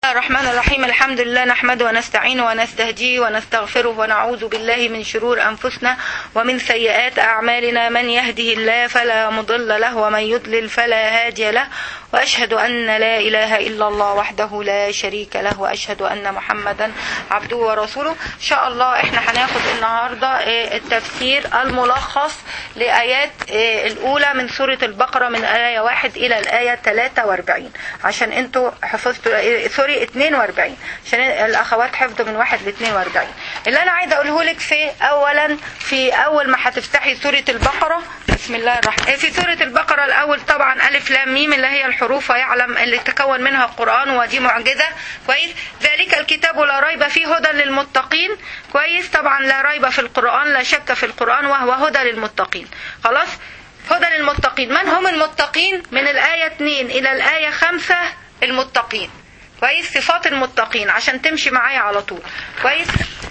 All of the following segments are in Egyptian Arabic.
الله الرحمن الرحيم الحمد لله نحمده ونستعينه ونستهديه ونستغفره ونعوذ بالله من شرور أنفسنا ومن سيئات أعمالنا من يهده الله فلا مضل له ومن يضلل فلا هادي له وأشهد أن لا إله إلا الله وحده لا شريك له وأشهد أن محمدا عبده ورسوله إن شاء الله إحنا هناخد النهاردة آه، التفسير الملخص لآيات آه، الأولى من سورة البقرة من الآية واحد إلى الآية 43 عشان انتوا حفظتوا آه، سوري 42 عشان الأخوات حفظوا من واحد ل 42 اللي أنا عايزة أقوله لك في أولا في أول ما هتفتحي سورة البقرة بسم الله الرحمن في سورة البقرة الأول طبعا ألف لام ميم اللي هي الحروف ويعلم اللي تكون منها القرآن ودي معجزة كويس ذلك الكتاب لا ريب فيه هدى للمتقين كويس طبعا لا ريب في القرآن لا شك في القرآن وهو هدى للمتقين خلاص هدى للمتقين من هم المتقين من الآية 2 إلى الآية 5 المتقين كويس صفات المتقين عشان تمشي معايا على طول كويس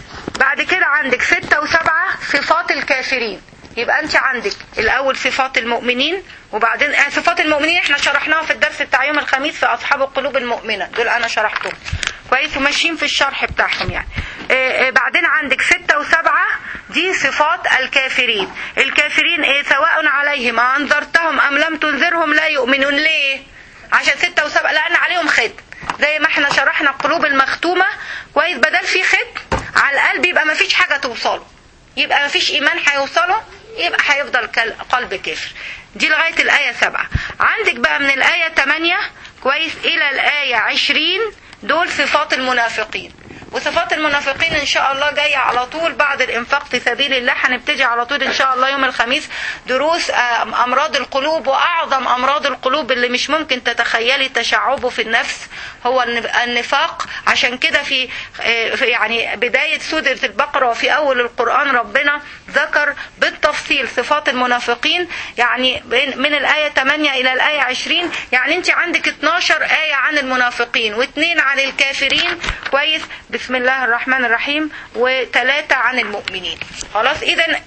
بعد كده عندك ستة وسبعة صفات الكافرين يبقى انت عندك الاول صفات المؤمنين وبعدين آه، صفات المؤمنين احنا شرحناها في الدرس بتاع يوم الخميس في اصحاب القلوب المؤمنه دول انا شرحتهم كويس وماشيين في الشرح بتاعهم يعني آه، آه، بعدين عندك ستة وسبعة دي صفات الكافرين الكافرين ايه سواء عليهم انذرتهم ام لم تنذرهم لا يؤمنون ليه عشان ستة وسبعة لان عليهم ختم زي ما احنا شرحنا القلوب المختومة كويس بدل في ختم على القلب يبقى ما فيش حاجة توصله يبقى ما فيش ايمان هيوصله يبقى هيفضل كال- قلب كافر دي لغاية الآية سبعة عندك بقى من الآية 8 كويس إلى الآية 20 دول صفات المنافقين وصفات المنافقين ان شاء الله جايه على طول بعد الانفاق في سبيل الله هنبتدي على طول ان شاء الله يوم الخميس دروس آه، امراض القلوب واعظم امراض القلوب اللي مش ممكن تتخيلي تشعبه في النفس هو النف- النفاق عشان كده في آه، في يعني بدايه سوره البقره وفي اول القران ربنا ذكر بالتفصيل صفات المنافقين يعني بين- من الايه 8 الى الايه 20 يعني انت عندك 12 ايه عن المنافقين واثنين عن الكافرين كويس بسم الله الرحمن الرحيم وثلاثه عن المؤمنين خلاص اذا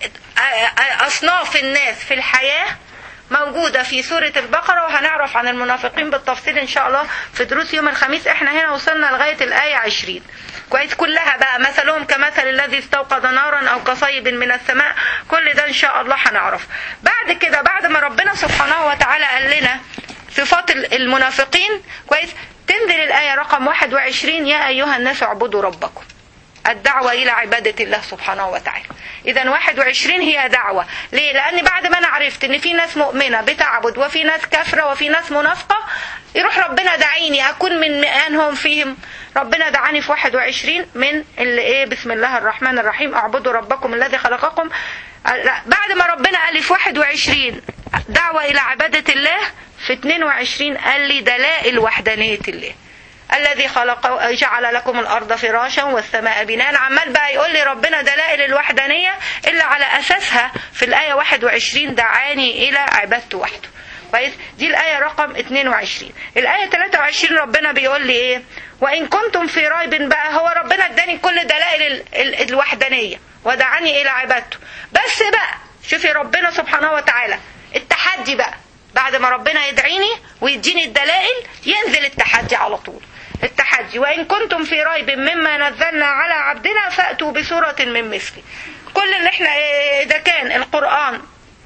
اصناف الناس في الحياه موجودة في سورة البقرة وهنعرف عن المنافقين بالتفصيل إن شاء الله في دروس يوم الخميس إحنا هنا وصلنا لغاية الآية 20 كويس كلها بقى مثلهم كمثل الذي استوقد نارا أو كصيب من السماء كل ده إن شاء الله هنعرف بعد كده بعد ما ربنا سبحانه وتعالى قال لنا صفات المنافقين كويس تنزل الآية رقم 21 يا أيها الناس اعبدوا ربكم الدعوة إلى عبادة الله سبحانه وتعالى إذا 21 هي دعوة ليه؟ لأن بعد ما أنا عرفت إن في ناس مؤمنة بتعبد وفي ناس كافرة وفي ناس منافقة يروح ربنا دعيني أكون من مئانهم فيهم ربنا دعاني في 21 من اللي إيه بسم الله الرحمن الرحيم اعبدوا ربكم الذي خلقكم لا، بعد ما ربنا قال لي في 21 دعوة إلى عبادة الله في 22 قال لي دلائل وحدانية الله الذي خلق جعل لكم الارض فراشا والسماء بناء عمال بقى يقول لي ربنا دلائل الوحدانيه اللي على اساسها في الايه 21 دعاني الى عبادته وحده كويس دي الايه رقم 22 الايه 23 ربنا بيقول لي ايه وان كنتم في ريب بقى هو ربنا اداني كل دلائل ال- ال- الوحدانيه ودعاني الى عبادته بس بقى شوفي ربنا سبحانه وتعالى التحدي بقى بعد ما ربنا يدعيني ويديني الدلائل ينزل التحدي على طول التحدي وإن كنتم في ريب مما نزلنا على عبدنا فأتوا بسورة من مثله كل اللي احنا إيه، إذا كان القرآن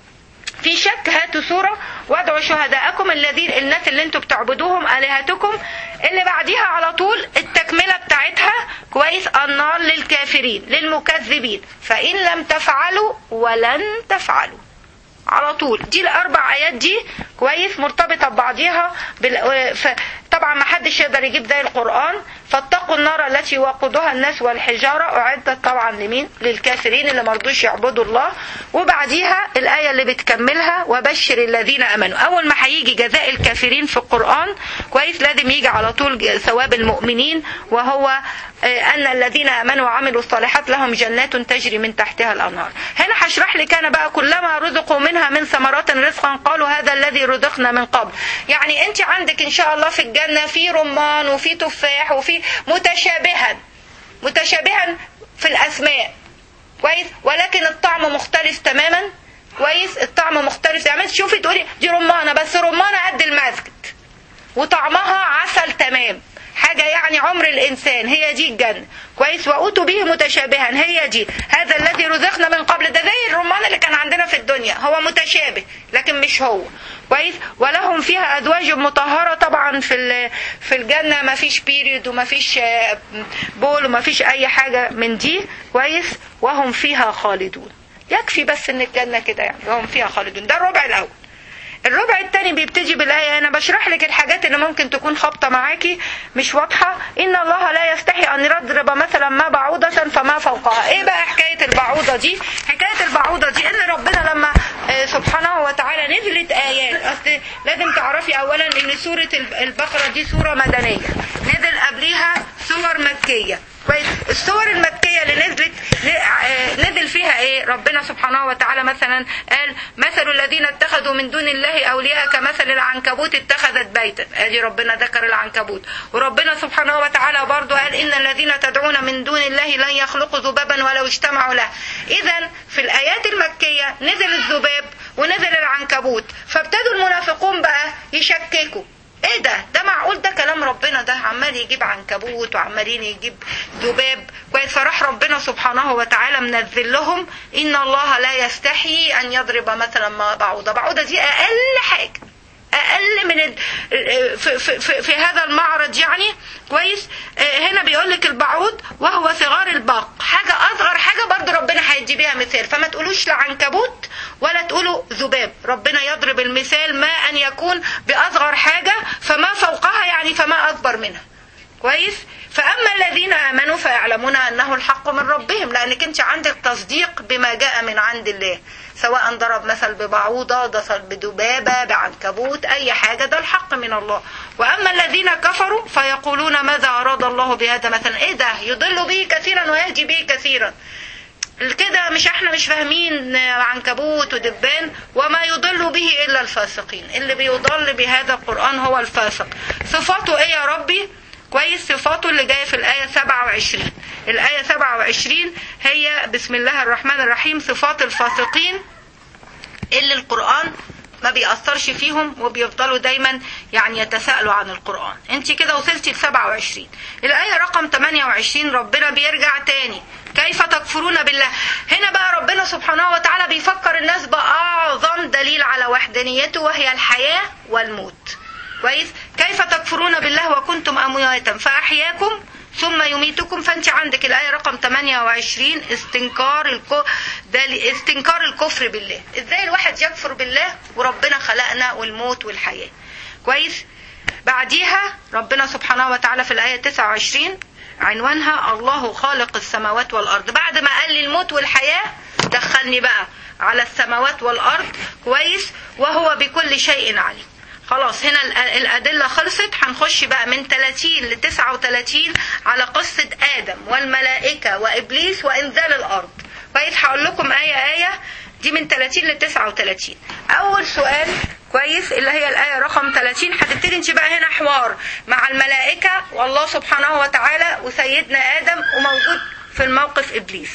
في شك هاتوا سورة وادعوا شهداءكم الذين الناس اللي انتوا بتعبدوهم آلهتكم اللي بعديها على طول التكملة بتاعتها كويس النار للكافرين للمكذبين فإن لم تفعلوا ولن تفعلوا على طول دي الاربع ايات دي كويس مرتبطه ببعضيها بال... ف... طبعا ما حدش يقدر يجيب زي القران فاتقوا النار التي وقودها الناس والحجاره اعدت طبعا لمين للكافرين اللي مرضوش يعبدوا الله وبعديها الايه اللي بتكملها وبشر الذين امنوا اول ما هيجي جزاء الكافرين في القران كويس لازم يجي على طول ثواب المؤمنين وهو آه، ان الذين امنوا وعملوا الصالحات لهم جنات تجري من تحتها الانهار هنا هشرح لك انا بقى كلما رزقوا منها من ثمرات رزقا قالوا هذا الذي رزقنا من قبل يعني انت عندك ان شاء الله في الجنه في رمان وفي تفاح وفي متشابها متشابها في الاسماء كويس ولكن الطعم مختلف تماما كويس الطعم مختلف يعني تشوفي تقولي دي رمانه بس رمانه قد المسجد وطعمها عسل تمام حاجة يعني عمر الإنسان هي دي الجنة كويس وأوتوا به متشابها هي دي هذا الذي رزقنا من قبل ده زي الرمان اللي كان عندنا في الدنيا هو متشابه لكن مش هو كويس ولهم فيها أزواج مطهرة طبعا في ال- في الجنة ما فيش بيريد وما فيش آه، بول وما فيش أي حاجة من دي كويس وهم فيها خالدون يكفي بس ان الجنة كده يعني وهم فيها خالدون ده الربع الأول الربع الثاني بيبتدي بالآية أنا بشرح لك الحاجات اللي ممكن تكون خابطة معاكي مش واضحة إن الله لا يستحي أن يضرب مثلا ما بعوضة فما فوقها إيه بقى حكاية البعوضة دي حكاية البعوضة دي إن ربنا لما آه، سبحانه وتعالى نزلت آيات أصل لازم تعرفي أولا إن سورة البقرة دي سورة مدنية نزل قبليها سور مكية كويس السور المكية اللي نزلت آه، نزل فيها ايه ربنا سبحانه وتعالى مثلا قال مثل الذين اتخذوا من دون الله اولياء كمثل العنكبوت اتخذت بيتا ادي ربنا ذكر العنكبوت وربنا سبحانه وتعالى برضو قال ان الذين تدعون من دون الله لن يخلقوا ذبابا ولو اجتمعوا له اذا في الايات المكية نزل الذباب ونزل العنكبوت فابتدوا المنافقون بقى يشككوا ايه ده ده معقول ده كلام ربنا ده عمال يجيب عنكبوت وعمالين يجيب ذباب كويس فراح ربنا سبحانه وتعالى منزل لهم ان الله لا يستحي ان يضرب مثلا ما بعوضه بعوضه دي اقل حاجه اقل من ال... في, في, في, في هذا المعرض يعني كويس آه، هنا بيقول لك البعوض وهو صغار الباق حاجه اصغر حاجه برضو ربنا هيدي بيها مثال فما تقولوش لا عنكبوت ولا تقولوا ذباب ربنا يضرب المثال ما ان يكون باصغر حاجه فما فوقها يعني فما اكبر منها كويس فاما الذين امنوا فيعلمون انه الحق من ربهم لانك انت عندك تصديق بما جاء من عند الله سواء ضرب مثل ببعوضة ضرب بذبابة بعنكبوت أي حاجة ده الحق من الله وأما الذين كفروا فيقولون ماذا أراد الله بهذا مثلا إيه ده يضل به كثيرا ويهدي به كثيرا كده مش احنا مش فاهمين عنكبوت ودبان وما يضل به الا الفاسقين اللي بيضل بهذا القران هو الفاسق صفاته ايه يا ربي كويس صفاته اللي جايه في الايه 27 الايه 27 هي بسم الله الرحمن الرحيم صفات الفاسقين اللي القران ما بيأثرش فيهم وبيفضلوا دايما يعني يتساءلوا عن القرآن انت كده وصلتي ل 27 الآية رقم 28 ربنا بيرجع تاني كيف تكفرون بالله هنا بقى ربنا سبحانه وتعالى بيفكر الناس بأعظم دليل على وحدانيته وهي الحياة والموت كويس كيف تكفرون بالله وكنتم أمواتا فأحياكم ثم يميتكم فانت عندك الآية رقم 28 استنكار الكو... ده استنكار الكفر بالله ازاي الواحد يكفر بالله وربنا خلقنا والموت والحياة كويس بعديها ربنا سبحانه وتعالى في الآية 29 عنوانها الله خالق السماوات والأرض بعد ما قال لي الموت والحياة دخلني بقى على السماوات والأرض كويس وهو بكل شيء عليم خلاص هنا الأدلة خلصت هنخش بقى من 30 ل 39 على قصة آدم والملائكة وإبليس وإنزال الأرض كويس هقول لكم آية آية دي من 30 ل 39 أول سؤال كويس اللي هي الآية رقم 30 هتبتدي انت بقى هنا حوار مع الملائكة والله سبحانه وتعالى وسيدنا آدم وموجود في الموقف إبليس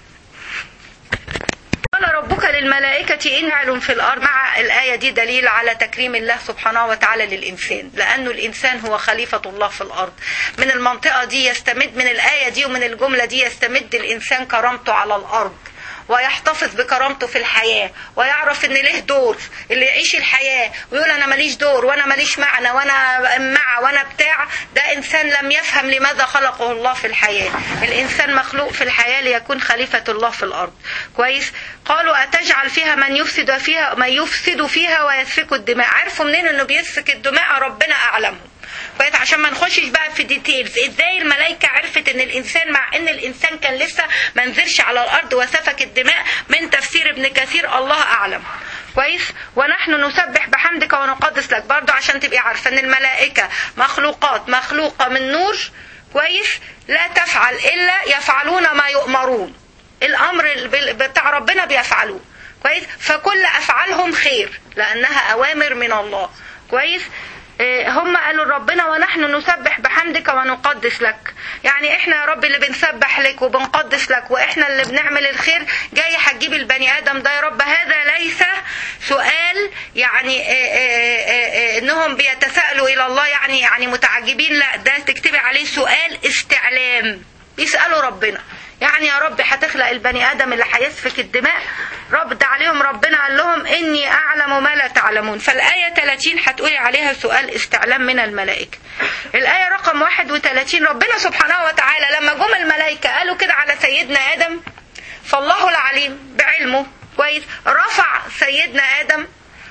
قال ربك للملائكة إن علم في الأرض مع الآية دي دليل على تكريم الله سبحانه وتعالى للإنسان لأنه الإنسان هو خليفة الله في الأرض من المنطقة دي يستمد من الآية دي ومن الجملة دي يستمد الإنسان كرامته على الأرض ويحتفظ بكرامته في الحياة ويعرف ان له دور اللي يعيش الحياة ويقول انا ماليش دور وانا ماليش معنى وانا مع وانا بتاع ده انسان لم يفهم لماذا خلقه الله في الحياة الانسان مخلوق في الحياة ليكون خليفة الله في الارض كويس قالوا اتجعل فيها من يفسد فيها من يفسد فيها ويسفك الدماء عرفوا منين انه بيسفك الدماء ربنا اعلمهم كويس عشان ما نخشش بقى في ديتيلز ازاي الملائكه عرفت ان الانسان مع ان الانسان كان لسه ما نزلش على الارض وسفك الدماء من تفسير ابن كثير الله اعلم كويس ونحن نسبح بحمدك ونقدس لك برضو عشان تبقي عارفه ان الملائكه مخلوقات مخلوقه من نور كويس لا تفعل الا يفعلون ما يؤمرون الامر بتاع ربنا بيفعلوه كويس فكل افعالهم خير لانها اوامر من الله كويس إيه، هم قالوا ربنا ونحن نسبح بحمدك ونقدس لك يعني احنا يا رب اللي بنسبح لك وبنقدس لك واحنا اللي بنعمل الخير جاي هتجيب البني ادم ده يا رب هذا ليس سؤال يعني إيه إيه إيه انهم بيتساءلوا الى الله يعني يعني متعجبين لا ده تكتبي عليه سؤال استعلام بيسالوا ربنا يعني يا رب هتخلق البني ادم اللي هيسفك الدماء رد عليهم ربنا قال لهم اني اعلم ما لا تعلمون فالايه 30 هتقولي عليها سؤال استعلام من الملائكه الايه رقم 31 ربنا سبحانه وتعالى لما جم الملائكه قالوا كده على سيدنا ادم فالله العليم بعلمه كويس رفع سيدنا ادم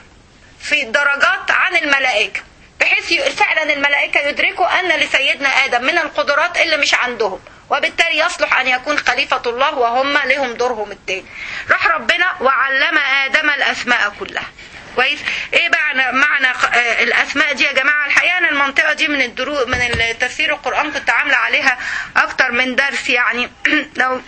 في الدرجات عن الملائكه بحيث فعلا الملائكه يدركوا ان لسيدنا ادم من القدرات اللي مش عندهم وبالتالي يصلح ان يكون خليفه الله وهم لهم دورهم التاني راح ربنا وعلم ادم الاسماء كلها كويس ايه بقى معنى آه، الاسماء دي يا جماعه الحقيقه انا المنطقه دي من الدروس من تفسير القران كنت عامله عليها اكتر من درس يعني لو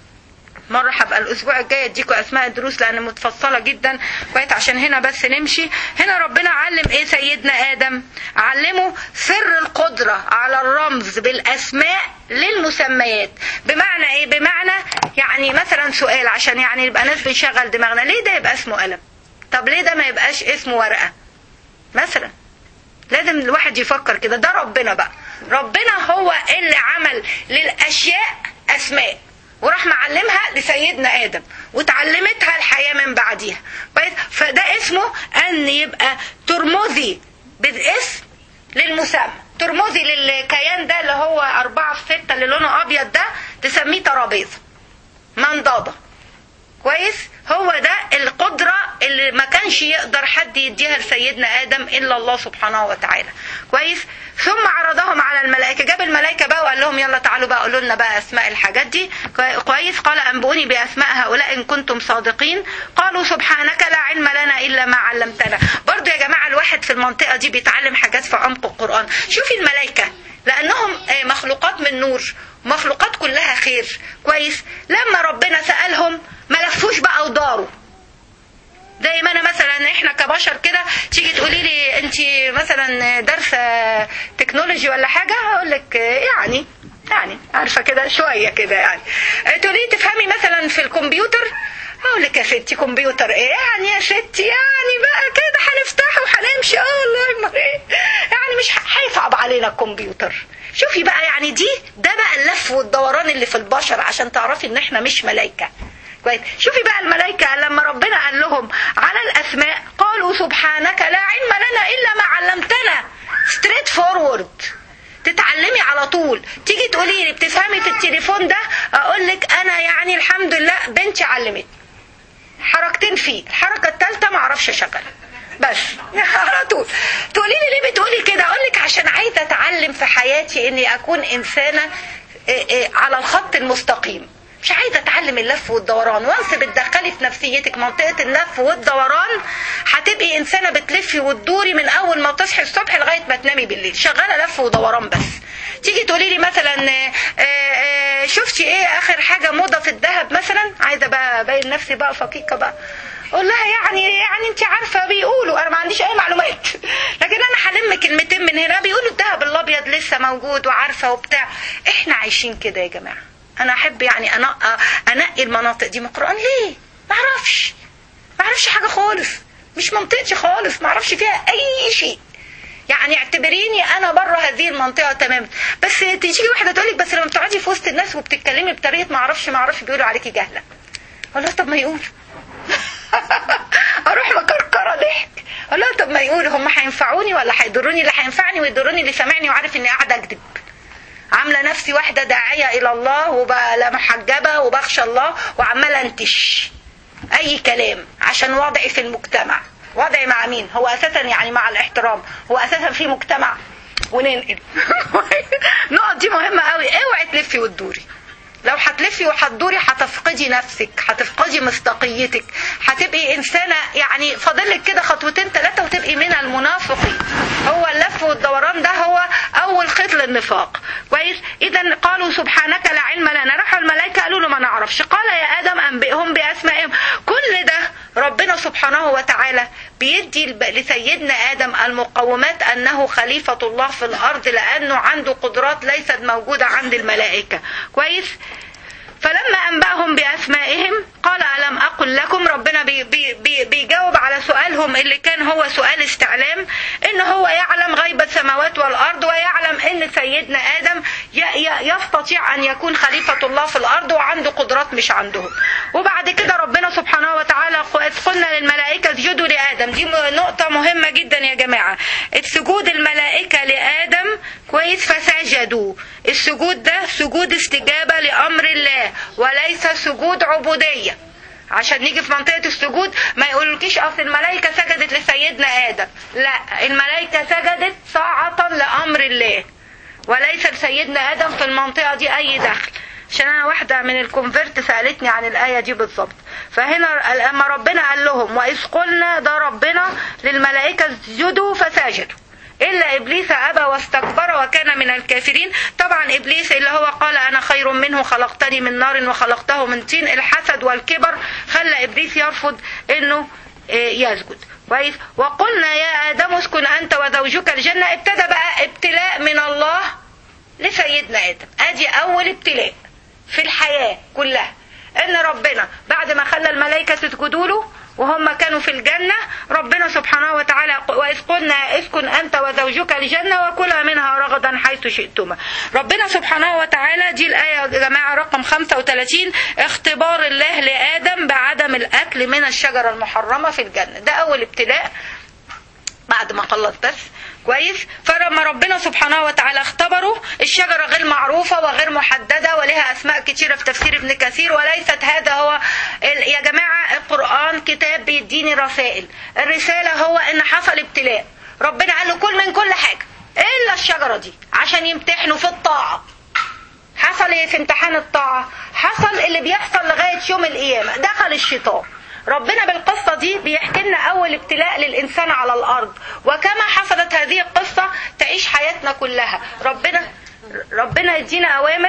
مرة هبقى الأسبوع الجاي أديكوا أسماء الدروس لأن متفصلة جدا كويس عشان هنا بس نمشي هنا ربنا علم إيه سيدنا آدم علمه سر القدرة على الرمز بالأسماء للمسميات بمعنى إيه بمعنى يعني مثلا سؤال عشان يعني يبقى ناس بنشغل دماغنا ليه ده يبقى اسمه قلم طب ليه ده ما يبقاش اسمه ورقة مثلا لازم الواحد يفكر كده ده ربنا بقى ربنا هو اللي عمل للأشياء أسماء وراح معلمها لسيدنا ادم وتعلمتها الحياه من بعديها كويس فده اسمه ان يبقى ترمزي بالاسم للمسمى ترمزي للكيان ده اللي هو أربعة في ستة اللي لونه أبيض ده تسميه ترابيزة منضدة كويس هو ده القدرة اللي ما كانش يقدر حد يديها لسيدنا آدم إلا الله سبحانه وتعالى كويس ثم عرضهم على الملائكة جاب الملائكة بقى وقال لهم يلا تعالوا بقى قولوا لنا بقى أسماء الحاجات دي كويس قال أنبئوني بأسماء هؤلاء إن كنتم صادقين قالوا سبحانك لا علم لنا إلا ما علمتنا برضو يا جماعة الواحد في المنطقة دي بيتعلم حاجات في عمق القرآن شوفي الملائكة لأنهم مخلوقات من نور مخلوقات كلها خير كويس لما ربنا سألهم ما لفوش بقى وداروا زي ما انا مثلا احنا كبشر كده تيجي تقولي لي انت مثلا دارسه تكنولوجي ولا حاجه هقول لك يعني يعني عارفه كده شويه كده يعني تقولي لي تفهمي مثلا في الكمبيوتر اقول لك يا ستي كمبيوتر ايه يعني يا ستي يعني بقى كده هنفتحه وهنمشي اه والله ما ايه يعني مش هيصعب علينا الكمبيوتر شوفي بقى يعني دي ده بقى اللف والدوران اللي في البشر عشان تعرفي ان احنا مش ملائكه كويس شوفي بقى الملائكة لما ربنا قال لهم على الأسماء قالوا سبحانك لا علم لنا إلا ما علمتنا ستريت فورورد تتعلمي على طول تيجي تقولي لي بتفهمي في التليفون ده اقول لك انا يعني الحمد لله بنتي علمتني حركتين فيه الحركه الثالثه ما اعرفش اشغلها بس على طول تقولي لي ليه بتقولي كده اقول لك عشان عايزه اتعلم في حياتي اني اكون انسانه على الخط المستقيم مش عايزه اتعلم اللف والدوران وانس بتدخلي في نفسيتك منطقه اللف والدوران هتبقي انسانه بتلفي وتدوري من اول ما تصحي الصبح لغايه ما تنامي بالليل شغاله لف ودوران بس تيجي تقولي لي مثلا شفتي ايه اخر حاجه موضه في الذهب مثلا عايزه بقى ابين نفسي بقى فقيقه بقى اقول لها يعني يعني انت عارفه بيقولوا انا ما عنديش اي معلومات لكن انا هلم كلمتين من هنا بيقولوا الذهب الابيض لسه موجود وعارفه وبتاع احنا عايشين كده يا جماعه انا احب يعني انقى انقي المناطق دي من القران ليه ما اعرفش ما اعرفش حاجه خالص مش منطقتي خالص ما اعرفش فيها اي شيء يعني اعتبريني انا بره هذه المنطقه تماما بس تيجي واحده تقول لك بس لما بتقعدي في وسط الناس وبتتكلمي بطريقه ما اعرفش ما اعرفش بيقولوا عليكي جهله اقول لها طب ما يقول اروح مكركره ضحك اقول لها طب ما يقولوا هم هينفعوني ولا هيضروني اللي هينفعني ويضروني اللي سامعني وعارف اني قاعده اكذب عامله نفسي واحده داعيه الى الله وبقى محجبه وبخشى الله وعماله انتش اي كلام عشان وضعي في المجتمع وضعي مع مين هو اساسا يعني مع الاحترام هو اساسا في مجتمع وننقل النقط دي مهمه قوي اوعي تلفي وتدوري لو هتلفي وهتدوري هتفقدي نفسك هتفقدي مصداقيتك هتبقي انسانه يعني فاضلك كده خطوتين ثلاثه وتبقي من المنافقين هو اللف والدوران ده هو اول خيط للنفاق كويس اذا قالوا سبحانك لا علم لنا راحوا الملائكه قالوا له ما نعرفش قال يا ادم انبئهم باسمائهم كل ده ربنا سبحانه وتعالى بيدي الب- لسيدنا آدم المقومات أنه خليفة الله في الأرض لأنه عنده قدرات ليست موجودة عند الملائكة كويس فلما أنبأهم بأسمائهم قال ألم أقل لكم ربنا بي بي بي بيجاوب على سؤالهم اللي كان هو سؤال استعلام إن هو يعلم غيب السماوات والأرض ويعلم إن سيدنا آدم ي- ي- يستطيع أن يكون خليفة الله في الأرض وعنده قدرات مش عندهم وبعد كده ربنا سبحانه وتعالى ق- قلنا للملائكة اسجدوا لآدم دي م- نقطة مهمة جدا يا جماعة السجود الملائكة لآدم كويس فسجدوا السجود ده سجود استجابة لأمر الله وليس سجود عبودية عشان نيجي في منطقة السجود ما يقولكيش أصل الملائكة سجدت لسيدنا آدم لا الملائكة سجدت طاعة لأمر الله وليس لسيدنا آدم في المنطقة دي أي دخل عشان أنا واحدة من الكونفرت سألتني عن الآية دي بالظبط فهنا لما ربنا قال لهم وإذ قلنا ده ربنا للملائكة اسجدوا فسجدوا إلا إبليس أبى واستكبر وكان من الكافرين طبعا إبليس اللي هو قال أنا خير منه خلقتني من نار وخلقته من طين الحسد والكبر خلى إبليس يرفض إنه إيه، يسجد كويس وقلنا يا آدم اسكن أنت وزوجك الجنة ابتدى بقى ابتلاء من الله لسيدنا آدم أدي أول ابتلاء في الحياة كلها ان ربنا بعد ما خلى الملائكة تسجدوا له وهم كانوا في الجنة ربنا سبحانه وتعالى وإذ قلنا اسكن أنت وزوجك الجنة وكلا منها رغدا حيث شئتما ربنا سبحانه وتعالى دي الآية يا جماعة رقم 35 اختبار الله لآدم بعدم الأكل من الشجرة المحرمة في الجنة ده أول ابتلاء بعد ما خلص بس كويس فلما ربنا سبحانه وتعالى اختبره الشجرة غير معروفة وغير محددة ولها أسماء كتيرة في تفسير ابن كثير وليست هذا هو ال- يا جماعة القرآن كتاب بيديني رسائل الرسالة هو إن حصل ابتلاء ربنا قال له كل من كل حاجة إلا الشجرة دي عشان يمتحنوا في الطاعة حصل ايه في امتحان الطاعة حصل اللي بيحصل لغاية يوم القيامة دخل الشيطان ربنا بالقصة دي بيحكي لنا أول ابتلاء للإنسان على الأرض وكما حصلت هذه القصة تعيش حياتنا كلها ربنا ربنا يدينا أوامر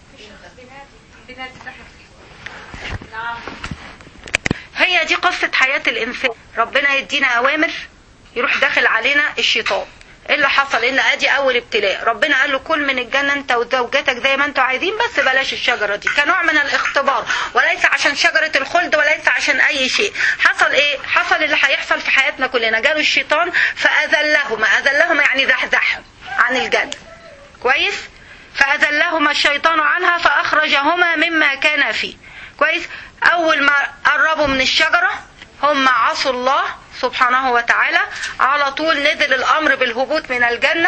هي دي قصة حياة الإنسان ربنا يدينا أوامر يروح داخل علينا الشيطان ايه اللي حصل ان ادي اول ابتلاء ربنا قال له كل من الجنه انت وزوجتك زي ما انتوا عايزين بس بلاش الشجره دي كنوع من الاختبار وليس عشان شجره الخلد وليس عشان اي شيء حصل ايه حصل اللي هيحصل في حياتنا كلنا جاله الشيطان فاذلهما اذلهما يعني زحزحهم عن الجنه كويس فأذلهما الشيطان عنها فأخرجهما مما كان فيه كويس أول ما قربوا من الشجرة هم عصوا الله سبحانه وتعالى على طول نزل الأمر بالهبوط من الجنة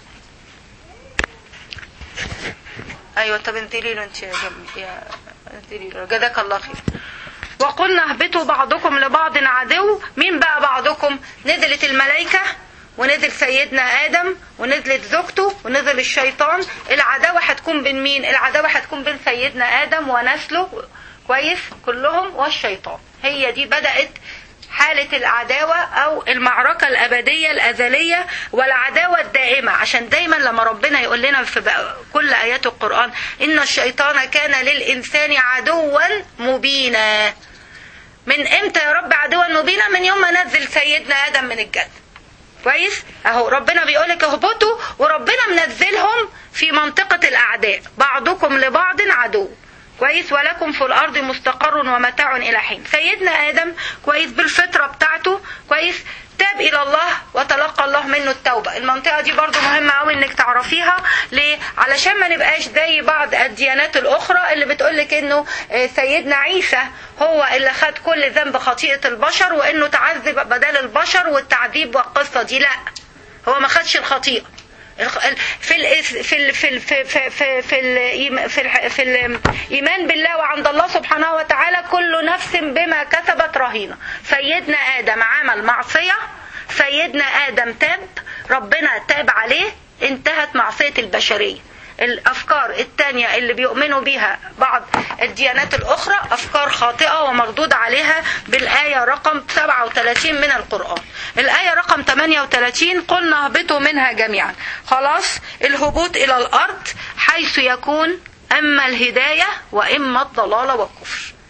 أيوة طب انزلي له انت يا جم... يا انزلي له جزاك الله خير وقلنا اهبطوا بعضكم لبعض عدو مين بقى بعضكم نزلت الملائكة ونزل سيدنا آدم ونزلت زوجته ونزل الشيطان العداوة هتكون بين مين العداوة هتكون بين سيدنا آدم ونسله كويس كلهم والشيطان هي دي بدأت حالة العداوة أو المعركة الأبدية الأزلية والعداوة الدائمة عشان دايما لما ربنا يقول لنا في بقى- كل آيات القرآن إن الشيطان كان للإنسان عدوا مبينا من إمتى يا رب عدوا مبينا من يوم ما نزل سيدنا آدم من الجنة كويس اهو ربنا بيقولك اهبطوا وربنا منزلهم في منطقة الأعداء بعضكم لبعض عدو كويس ولكم في الأرض مستقر ومتاع إلى حين سيدنا آدم كويس بالفطرة بتاعته كويس تاب إلى الله وتلقى الله منه التوبة المنطقة دي برضو مهمة قوي إنك تعرفيها ليه علشان ما نبقاش زي بعض الديانات الأخرى اللي بتقولك إنه آه، سيدنا عيسى هو اللي خد كل ذنب خطيئة البشر وإنه تعذب بدل البشر والتعذيب والقصة دي لا هو ما خدش الخطيئة الخ- ال- في ال في ال في ال في في في في الإيم- في الح- في الايمان بالله وعند الله سبحانه وتعالى كل نفس بما كسبت رهينه سيدنا ادم عمل معصيه سيدنا ادم تاب ربنا تاب عليه انتهت معصيه البشريه الافكار التانية اللي بيؤمنوا بها بعض الديانات الاخرى افكار خاطئة ومردود عليها بالاية رقم 37 من القرآن الاية رقم 38 قلنا اهبطوا منها جميعا خلاص الهبوط الى الارض حيث يكون اما الهداية واما الضلال والكفر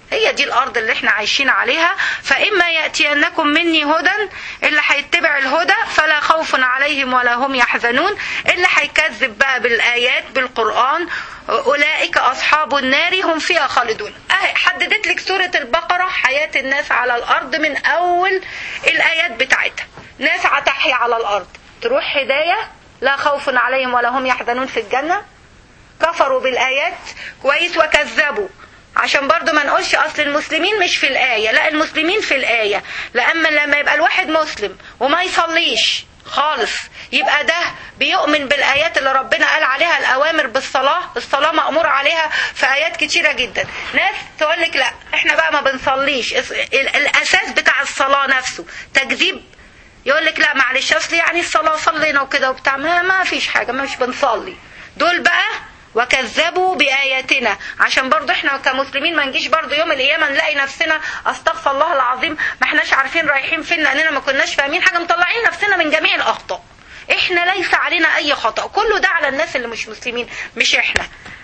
هي دي الارض اللي احنا عايشين عليها فاما ياتينكم مني هدى اللي هيتبع الهدى فلا خوف عليهم ولا هم يحزنون اللي هيكذب بقى بالايات بالقران اولئك اصحاب النار هم فيها خالدون أهي حددت لك سوره البقره حياه الناس على الارض من اول الايات بتاعتها ناس هتحيا على الارض تروح هدايه لا خوف عليهم ولا هم يحزنون في الجنه كفروا بالايات كويس وكذبوا عشان برضو ما نقولش اصل المسلمين مش في الايه لا المسلمين في الايه لما لما يبقى الواحد مسلم وما يصليش خالص يبقى ده بيؤمن بالايات اللي ربنا قال عليها الاوامر بالصلاه الصلاه مامور عليها في ايات كتيره جدا ناس تقول لك لا احنا بقى ما بنصليش الاساس بتاع الصلاه نفسه تكذيب يقول لك لا معلش اصل يعني الصلاه صلينا وكده وبتاع ما, ما فيش حاجه مش بنصلي دول بقى وكذبوا بآياتنا عشان برضو احنا كمسلمين ما نجيش برضو يوم القيامة نلاقي نفسنا استغفر الله العظيم ما احناش عارفين رايحين فين لاننا ما كناش فاهمين حاجة مطلعين نفسنا من جميع الاخطاء احنا ليس علينا اي خطأ كله ده على الناس اللي مش مسلمين مش احنا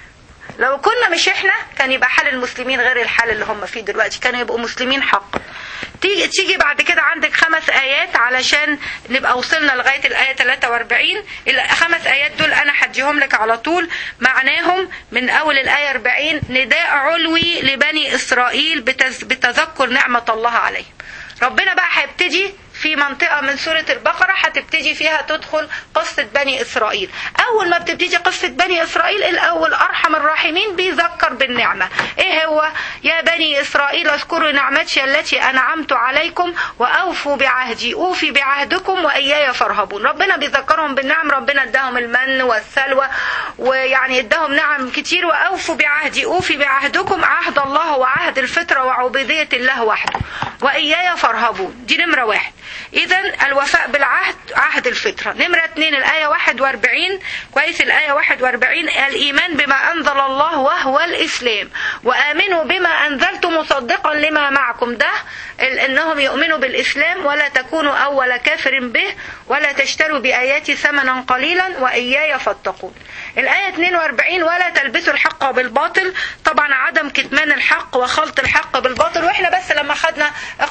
لو كنا مش احنا كان يبقى حال المسلمين غير الحال اللي هم فيه دلوقتي كانوا يبقوا مسلمين حقا تيجي تيجي بعد كده عندك خمس ايات علشان نبقى وصلنا لغايه الايه 43 الخمس ايات دول انا هديهم لك على طول معناهم من اول الايه 40 نداء علوي لبني اسرائيل بتذكر نعمه الله عليهم ربنا بقى هيبتدي في منطقة من سورة البقرة هتبتدي فيها تدخل قصة بني إسرائيل أول ما بتبتدي قصة بني إسرائيل الأول أرحم الراحمين بيذكر بالنعمة إيه هو يا بني إسرائيل اذكروا نعمتي التي أنعمت عليكم وأوفوا بعهدي أوفي بعهدكم وإياي فارهبون ربنا بيذكرهم بالنعم ربنا اداهم المن والسلوى ويعني اداهم نعم كتير وأوفوا بعهدي أوفي بعهدكم عهد الله وعهد الفطرة وعبودية الله وحده وإياي فارهبون دي نمرة واحد إذا الوفاء بالعهد عهد الفطرة نمرة اتنين الآية 41 كويس الآية 41 الإيمان بما أنزل الله وهو الإسلام وآمنوا بما أنزلت مصدقا لما معكم ده إنهم يؤمنوا بالإسلام ولا تكونوا أول كافر به ولا تشتروا بآياتي ثمنا قليلا وإياي فاتقون الآية 42 ولا تلبسوا الحق بالباطل طبعا عدم كتمان الحق وخلط الحق بالباطل واحنا بس لما خدنا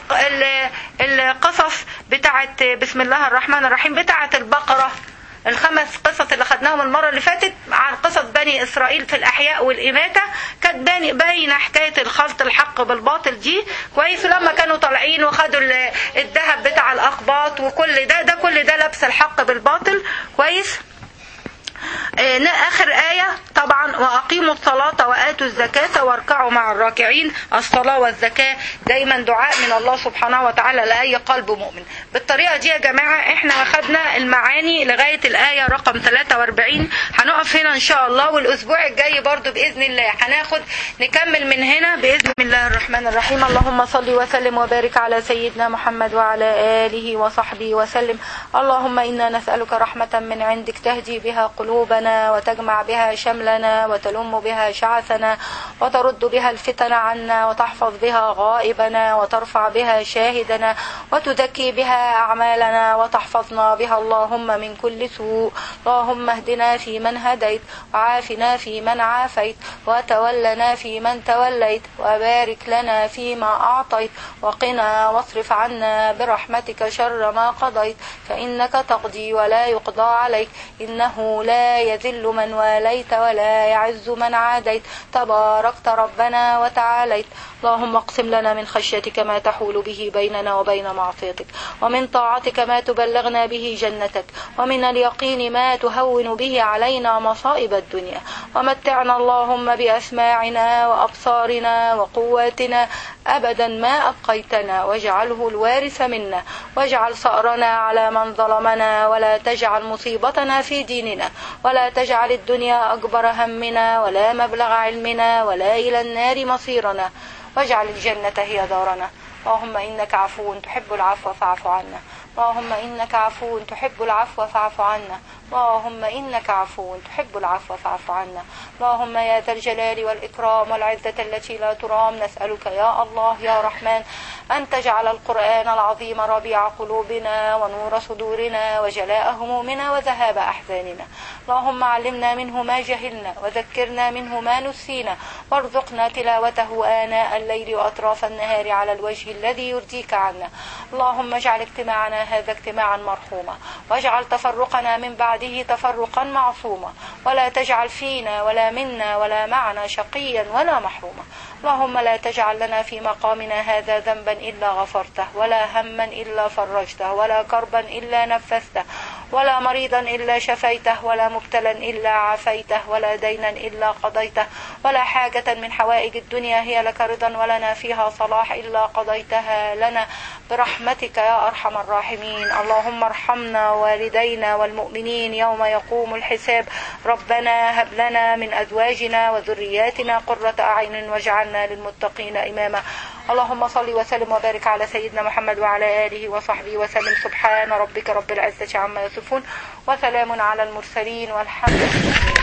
القصص بتاعت بسم الله الرحمن الرحيم بتاعت البقرة الخمس قصص اللي خدناهم المرة اللي فاتت عن قصص بني إسرائيل في الأحياء والإماتة كانت باينة حكاية الخلط الحق بالباطل دي كويس لما كانوا طالعين وخدوا الذهب بتاع الأقباط وكل ده ده كل ده لبس الحق بالباطل كويس آخر آية طبعا وأقيموا الصلاة وآتوا الزكاة واركعوا مع الراكعين الصلاة والزكاة دايما دعاء من الله سبحانه وتعالى لأي قلب مؤمن بالطريقة دي يا جماعة احنا أخدنا المعاني لغاية الآية رقم 43 هنقف هنا إن شاء الله والأسبوع الجاي برضو بإذن الله هناخد نكمل من هنا بإذن الله الرحمن الرحيم اللهم صل وسلم وبارك على سيدنا محمد وعلى آله وصحبه وسلم اللهم إنا نسألك رحمة من عندك تهدي بها قلوبنا وتجمع بها شملنا وتلم بها شعثنا وترد بها الفتن عنا وتحفظ بها غائبنا وترفع بها شاهدنا وتزكي بها أعمالنا وتحفظنا بها اللهم من كل سوء اللهم اهدنا في من هديت وعافنا في من عافيت وتولنا في من توليت وبارك لنا فيما أعطيت وقنا واصرف عنا برحمتك شر ما قضيت فإنك تقضي ولا يقضى عليك إنه لا يذل من واليت ولا يعز من عاديت تباركت ربنا وتعاليت اللهم اقسم لنا من خشيتك ما تحول به بيننا وبين معصيتك ومن طاعتك ما تبلغنا به جنتك ومن اليقين ما تهون به علينا مصائب الدنيا ومتعنا اللهم بأسماعنا وأبصارنا وقواتنا أبدا ما أبقيتنا واجعله الوارث منا واجعل ثأرنا على من ظلمنا ولا تجعل مصيبتنا في ديننا ولا تجعل الدنيا أكبر همنا ولا مبلغ علمنا ولا إلى النار مصيرنا واجعل الجنة هي دارنا اللهم إنك عفو تحب العفو فاعف عنا اللهم إنك عفو تحب العفو فاعف عنا اللهم إنك عفو تحب العفو فاعف عنا اللهم يا ذا الجلال والإكرام والعزة التي لا ترام نسألك يا الله يا رحمن أن تجعل القرآن العظيم ربيع قلوبنا ونور صدورنا وجلاء همومنا وذهاب أحزاننا اللهم علمنا منه ما جهلنا وذكرنا منه ما نسينا وارزقنا تلاوته آناء الليل وأطراف النهار على الوجه الذي يرضيك عنا اللهم اجعل اجتماعنا هذا اجتماعا مرحوما واجعل تفرقنا من بعده تفرقا معصوما ولا تجعل فينا ولا منا ولا معنا شقيا ولا محروما اللهم لا تجعل لنا في مقامنا هذا ذنبا إلا غفرته ولا هما إلا فرجته ولا كربا إلا نفسته ولا مريضا إلا شفيته ولا مبتلا إلا عافيته ولا دينا إلا قضيته ولا حاجة من حوائج الدنيا هي لك رضا ولنا فيها صلاح إلا قضيتها لنا برحمتك يا أرحم الراحمين اللهم ارحمنا والدينا والمؤمنين يوم يقوم الحساب ربنا هب لنا من أزواجنا وذرياتنا قرة أعين واجعلنا للمتقين إماما اللهم صل وسلم وبارك على سيدنا محمد وعلى آله وصحبه وسلم سبحان ربك رب العزة عما يصفون وسلام على المرسلين والحمد لله